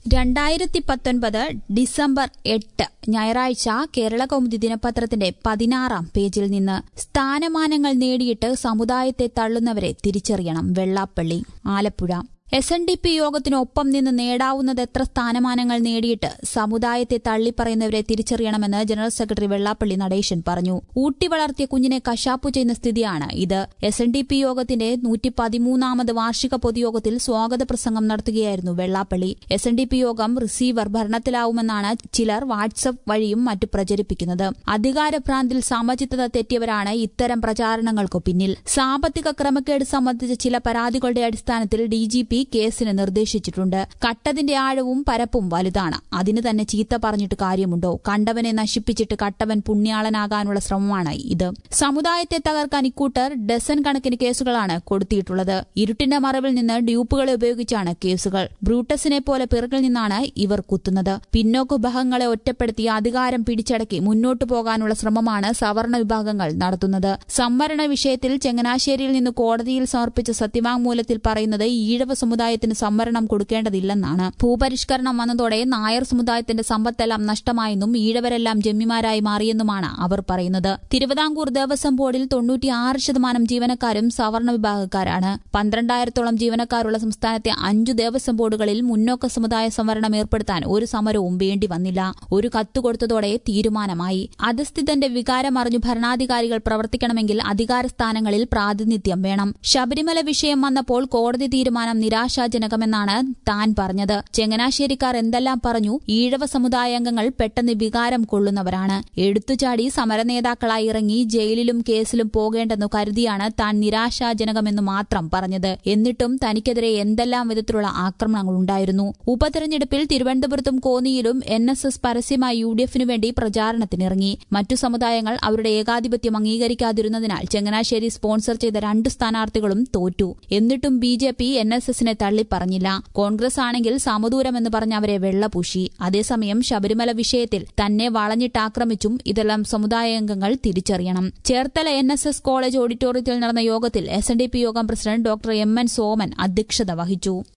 രണ്ടായിരത്തി പത്തൊൻപത് ഡിസംബർ എട്ട് ഞായറാഴ്ച കേരള കൗമുദി ദിനപത്രത്തിന്റെ പതിനാറാം പേജിൽ നിന്ന് സ്ഥാനമാനങ്ങൾ നേടിയിട്ട് സമുദായത്തെ തള്ളുന്നവരെ തിരിച്ചറിയണം Vellappally Alappuzha S N D P യോഗത്തിനൊപ്പം നിന്ന് നേടാവുന്നത് എത്ര സ്ഥാനമാനങ്ങൾ നേടിയിട്ട് സമുദായത്തെ തള്ളിപ്പറയുന്നവരെ തിരിച്ചറിയണമെന്ന് ജനറൽ സെക്രട്ടറി വെള്ളാപ്പള്ളി നടേശൻ പറഞ്ഞു ഊട്ടി വളർത്തിയ കുഞ്ഞിനെ കശാപ്പു ചെയ്യുന്ന സ്ഥിതിയാണ് ഇത് എസ് എൻ ഡി പി യോഗത്തിന്റെ നൂറ്റി പതിമൂന്നാമത് വാർഷിക പൊതുയോഗത്തിൽ സ്വാഗത പ്രസംഗം നടത്തുകയായിരുന്നു Vellappally S N D P യോഗം റിസീവർ ഭരണത്തിലാവുമെന്നാണ് ചിലർ വാട്സപ്പ് വഴിയും മറ്റു പ്രചരിപ്പിക്കുന്നത് അധികാരഭ്രാന്തിൽ സമചിത്തത തെറ്റിയവരാണ് ഇത്തരം പ്രചാരണങ്ങൾക്കു പിന്നിൽ സാമ്പത്തിക ക്രമക്കേട് സംബന്ധിച്ച ചില പരാതികളുടെ അടിസ്ഥാനത്തിൽ ഡി ജി പി കേസിന് നിർദ്ദേശിച്ചിട്ടുണ്ട് കട്ടതിന്റെ ആഴവും പരപ്പും വലുതാണ് അതിന് തന്നെ ചീത്ത പറഞ്ഞിട്ട് കാര്യമുണ്ടോ കണ്ടവനെ നശിപ്പിച്ചിട്ട് കട്ടവൻ പുണ്യാളനാകാനുള്ള ശ്രമമാണ് ഇത് സമുദായത്തെ തകർക്കാൻ ഇക്കൂട്ടർ ഡസൻ കണക്കിന് കേസുകളാണ് കൊടുത്തിട്ടുള്ളത് ഇരുട്ടിന്റെ മറവിൽ നിന്ന് ഡ്യൂപ്പുകളെ ഉപയോഗിച്ചാണ് കേസുകൾ ബ്രൂട്ടസിനെ പോലെ പിറകിൽ നിന്നാണ് ഇവർ കുത്തുന്നത് പിന്നോക്ക വിഭാഗങ്ങളെ ഒറ്റപ്പെടുത്തി അധികാരം പിടിച്ചടക്കി മുന്നോട്ടു പോകാനുള്ള ശ്രമമാണ് സവർണ വിഭാഗങ്ങൾ നടത്തുന്നത് സംവരണ വിഷയത്തിൽ ചങ്ങനാശ്ശേരിയിൽ നിന്ന് കോടതിയിൽ സമർപ്പിച്ച സത്യവാങ്മൂലത്തിൽ പറയുന്നത് ഈഴവ സമുദായത്തിന് സംവരണം കൊടുക്കേണ്ടതില്ലെന്നാണ് ഭൂപരിഷ്കരണം വന്നതോടെ നായർ സമുദായത്തിന്റെ സമ്പത്തെല്ലാം നഷ്ടമായെന്നും ഈഴവരെല്ലാം ജന്മിമാരായി മാറിയെന്നുമാണ് അവർ പറയുന്നത് തിരുവിതാംകൂർ ദേവസ്വം ബോർഡിൽ തൊണ്ണൂറ്റിയാറ് ശതമാനം ജീവനക്കാരും സവർണ വിഭാഗക്കാരാണ് പന്ത്രണ്ടായിരത്തോളം ജീവനക്കാരുള്ള സംസ്ഥാനത്തെ അഞ്ചു ദേവസ്വം ബോർഡുകളിൽ മുന്നോക്ക സമുദായ സംവരണം ഏർപ്പെടുത്താൻ ഒരു സമരവും വേണ്ടി വന്നില്ല ഒരു കത്ത് കൊടുത്തതോടെ തീരുമാനമായി അധസ്ഥിതന്റെ വികാരമറിഞ്ഞു ഭരണാധികാരികൾ പ്രവർത്തിക്കണമെങ്കിൽ അധികാരസ്ഥാനങ്ങളിൽ പ്രാതിനിധ്യം വേണം ശബരിമല വിഷയം വന്നപ്പോൾ കോടതി തീരുമാനം നിരാശാജനകമെന്നാണ് താൻ പറഞ്ഞത് ചെങ്ങനാശ്ശേരിക്കാർ എന്തെല്ലാം പറഞ്ഞു ഈഴവ സമുദായാംഗങ്ങൾ പെട്ടെന്ന് വികാരം കൊള്ളുന്നവരാണ് എടുത്തുചാടി സമരനേതാക്കളായി ഇറങ്ങി ജയിലിലും കേസിലും പോകേണ്ടെന്നു കരുതിയാണ് താൻ നിരാശാജനകമെന്ന് മാത്രം പറഞ്ഞത് എന്നിട്ടും തനിക്കെതിരെ എന്തെല്ലാം വിധത്തിലുള്ള ആക്രമണങ്ങളുണ്ടായിരുന്നു ഉപതെരഞ്ഞെടുപ്പിൽ തിരുവനന്തപുരത്തും കോന്നിയിലും എൻ എസ് എസ് പരസ്യമായി യു ഡി എഫിനു വേണ്ടി പ്രചാരണത്തിനിറങ്ങി മറ്റു സമുദായങ്ങൾ അവരുടെ ഏകാധിപത്യം അംഗീകരിക്കാതിരുന്നതിനാൽ ചങ്ങനാശ്ശേരി സ്പോൺസർ ചെയ്ത രണ്ട് സ്ഥാനാർത്ഥികളും തോറ്റു എന്നിട്ടും B J P N S എസിനെ തള്ളിപ്പറഞ്ഞില്ല കോൺഗ്രസ് ആണെങ്കിൽ സമദൂരമെന്ന് പറഞ്ഞ് അവരെ വെള്ളപൂശി അതേസമയം ശബരിമല വിഷയത്തിൽ തന്നെ വളഞ്ഞിട്ടാക്രമിച്ചും ഇതെല്ലാം സമുദായാംഗങ്ങൾ തിരിച്ചറിയണം Cherthala N S S college ഓഡിറ്റോറിയത്തിൽ നടന്ന യോഗത്തിൽ എസ് എൻ ഡി പി യോഗം president doctor M N Soman അധ്യക്ഷത വഹിച്ചു